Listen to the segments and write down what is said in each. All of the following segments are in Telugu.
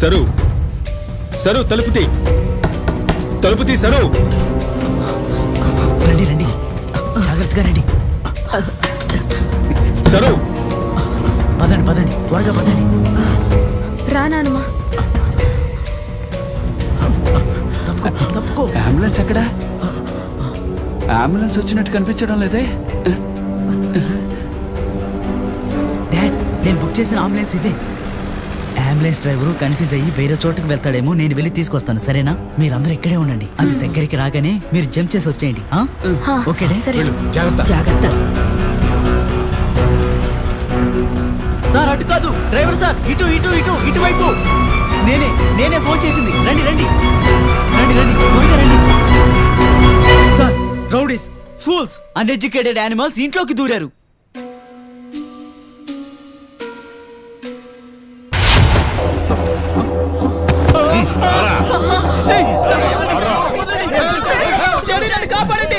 సరు సరు తలుపు తీ తలుపు తీ సరు రండి రండి జాగ్రత్తగా రండి సరు పదండి పదండి త్వరగా పదండి రా నానమ్మా తప్పుకో తప్పుకో అంబులెన్స్ ఎక్కడా అంబులెన్స్ వచ్చినట్టు కనిపించడం లేదే డాడ్ నేను బుక్ చేసిన అంబులెన్స్ ఇదే అంబులెన్స్ డ్రైవరు కన్ఫ్యూజ్ అయ్యి వేరే చోటుకు వెళ్తాడేమో నేను వెళ్ళి తీసుకొస్తాను సరేనా మీరందరూ ఇక్కడే ఉండండి అది దగ్గరికి రాగానే మీరు జంప్ చేసి వచ్చేయండి ఆ? హా, ఓకే డాడ్ సరే వెళ్ళు జాగ్రత్త జాగ్రత్త సార్ అటు కాదు డ్రైవర్ సార్ ఇటు ఇటు ఇటు ఇటువైపు నేనే నేనే ఫోన్ చేసింది రండి రండి రండి రండి త్వరగా రండి sir rowdies fools uneducated animals ఇంట్లోకి దూరారు చెడి నన్ను కాపాడండి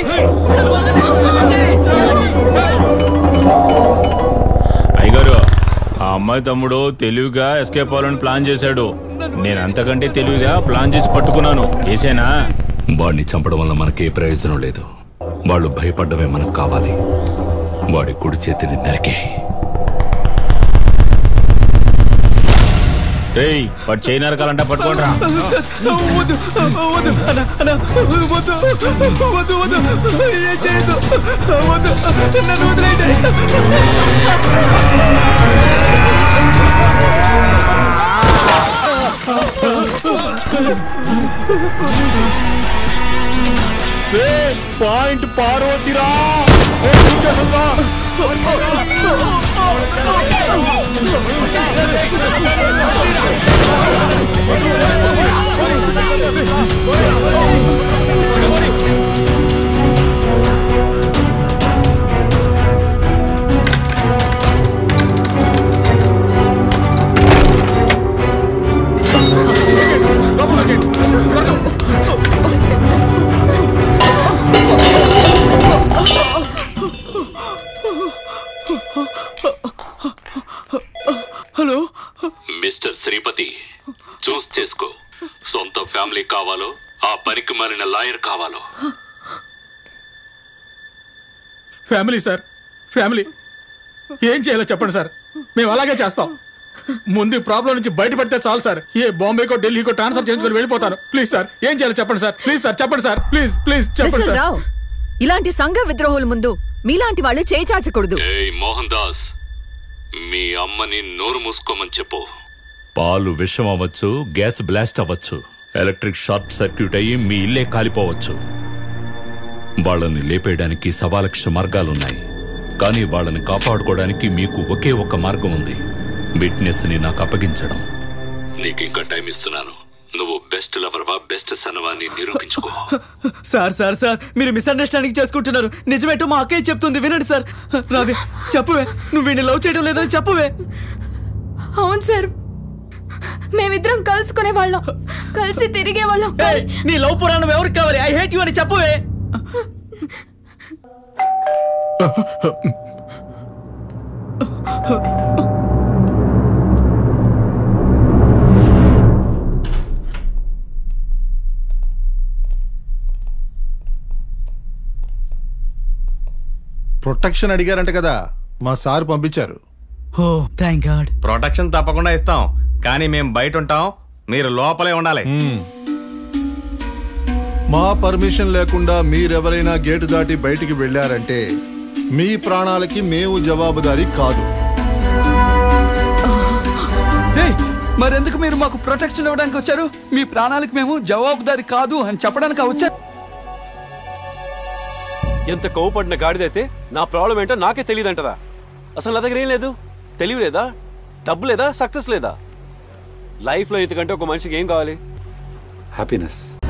అయ్యగారు ఆ అమ్మాయి తమ్ముడు తెలివిగా ఎస్కేప్ అవ్వాలని ప్లాన్ చేశాడు నేను అంతకంటే తెలివిగా ప్లాన్ చేసి పట్టుకున్నాను వేసేనా వాడిని చంపడం వల్ల మనకే ప్రయోజనం లేదు వాళ్ళు భయపడ్డమే మనకు కావాలి వాడి కుడి చేతిని నరికే రేయ్ వాడు చేయి నరకాలంటే పట్టుకోండి రా వద్దు వద్దు అన్న అన్న వద్దు వద్దు వద్దు ఏం చేయొద్దు వద్దు నన్ను వదిలేయండి పాయింట్ పార్వతిరా హలో మిస్టర్ శ్రీపతి చూస్ చేసుకో సొంత ఫ్యామిలీ కావాలో ఆ పనికి మారిన లాయర్ కావాలో ఫ్యామిలీ సార్ ఫ్యామిలీ ఏం చేయాలో చెప్పండి సార్ మేము అలాగే చేస్తాం ముందు ప్రాబ్లం నుంచి బయటపడితే చాలు సార్ ఏ బాంబేకో ఢిల్లీకో ట్రాన్స్ఫర్ చేయించుకొని వెళ్ళిపోతాను ప్లీజ్ సార్ ఏం చేయాలో చెప్పండి సార్ ప్లీజ్ సార్ చెప్పండి సార్ ప్లీజ్ ప్లీజ్ చెప్పండి మిస్టర్ సార్ రావు ఇలాంటి సంఘ విద్రోహుల ముందు మీలాంటి వాళ్ళు చేయి చాచకూడదు ఏయ్ మోహన్ దాస్ మీ అమ్మని నోరు మూసుకోమని చెప్పు పాలు విషం అవ్వచ్చు గ్యాస్ బ్లాస్ట్ అవ్వచ్చు ఎలక్ట్రిక్ షార్ట్ సర్క్యూట్ అయ్యి మీ ఇల్లే కాలిపోవచ్చు వాళ్ళని లేపేయడానికి సవాలక్ష మార్గాలున్నాయి కానీ వాళ్ళని కాపాడుకోవడానికి మీకు ఒకే ఒక మార్గం ఉంది విట్నెస్ ని నాకు అప్పగించడం నీకు ఇంకా టైం ఇస్తున్నాను నువ్వు బెస్ట్ లవర్వా బెస్ట్ సనవా అని నిరూపించుకో సార్ సార్ సార్ మీరు మిస్అండర్స్టాండింగ్ చేసుకుంటున్నారు నిజమేంటో మా అక్కయ్య చెప్తుంది వినండి సార్ రావే చెప్పువే నువ్వు వీడిని లవ్ చేయడం లేదని చెప్పువే అవును సార్ మేమిద్దరం కలుసుకునే వాళ్ళం కలిసి తిరిగే వాళ్ళం ఏయ్, నీ లవ్ పురాణం ఎవరికి కావాలి ఐ హేట్ యు అని చెప్పువే ప్రొటెక్షన్ అడిగారంట కదా మా సార్ పంపించారు ఓ థ్యాంక్ గాడ్ ప్రొటెక్షన్ తప్పకుండా ఇస్తాం కానీ మేము బయట ఉంటాం మీరు లోపలే ఉండాలి మా పర్మిషన్ లేకుండా మీరెవరైనా గేటు దాటి బయటికి వెళ్ళారంటే మీ ప్రాణాలకి మేము జవాబుదారీ కాదు ఏయ్, మరెందుకు మీరు మాకు ప్రొటెక్షన్ ఇవ్వడానికి వచ్చారు మీ ప్రాణాలకు మేము జవాబుదారి కాదు అని చెప్పడానికి వచ్చారు ఎంత కోవపడిన గాడిదైతే నా ప్రాబ్లం ఏంటో నాకే తెలియదంటదా అసలు నా దగ్గర ఏం లేదు తెలివి లేదా డబ్బు లేదా సక్సెస్ లేదా లైఫ్లో ఇంతకంటే ఒక మనిషికి ఏం కావాలి హ్యాపీనెస్